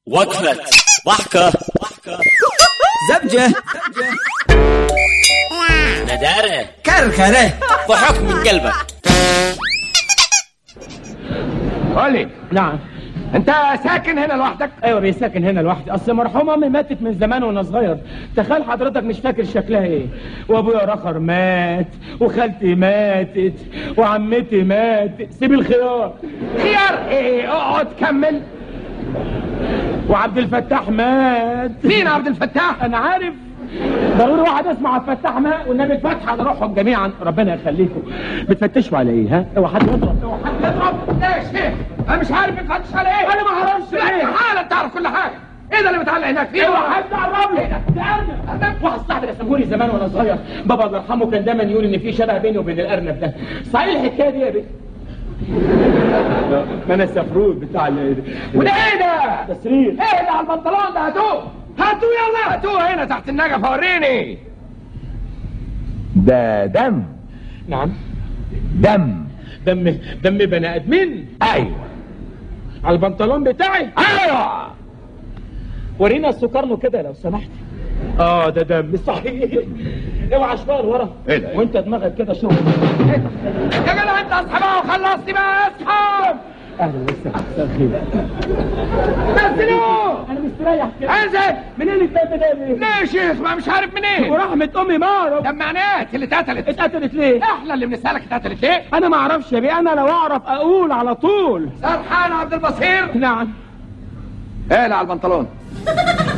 وقفة ضحكة زبجة ندارة كركرة ضحك من قلبك قولي نعم انت ساكن هنا لوحدك ايوه بيساكن هنا لوحدي اصل مرحوم امي ماتت من زمان وانا صغير تخيل حضرتك مش فاكر شكلها ايه وابويا رخر مات وخالتي ماتت وعمتي ماتت سيب الخيار خيار ايه اقعد كمل وعبد الفتاح مات مين عبد الفتاح انا عارف ضروري واحد اسمع عبد الفتاح مات والنبي الفتح على روحهم جميعا ربنا يخليكم بتفتشوا على ايه ها اوعى حد يضرب اوعى حد يضرب ايش ايه انا مش عارف بتفتش على ايه انا ما اعرفش لا ايه حالا تعرف كل حاجه ايه ده اللي متعلق هناك فيه اوعى حد يقرب لي ده ارنب واحد صاحبي رسمهولي زمان وانا صغير بابا الله يرحمه كان دايما يقول ان في شبه بيني وبين الارنب ده صحيح الحكايه دي يا بيه ما انا السفرود بتاع ال- وده ايه ده ده سرير ايه اللي على البنطلون ده هاتوه هاتوه يلا هاتوه هنا تحت النجف وريني ده دم نعم دم دم دم بني ادمين ايوه على البنطلون بتاعي ايوه ورينا السكرنو كده لو سمحت اه ده دم صحيح اوعى شويه لورا إيه ده؟ وانت دماغك كده شغل يا جدع انت اصحى بقى وخلصني بقى اصحى اهلا وسهلا مساء الخير نزلوه انا مستريح كده انزل منين الدم ده ليه؟ ليه يا شيخ ما مش عارف منين ورحمة امي ما اعرف ده معنات اللي اتقتلت اتقتلت ليه؟ احنا اللي بنسالك اتقتلت ليه انا ما اعرفش يا بيه انا لو اعرف اقول على طول سرحان عبد البصير نعم اقلع على البنطلون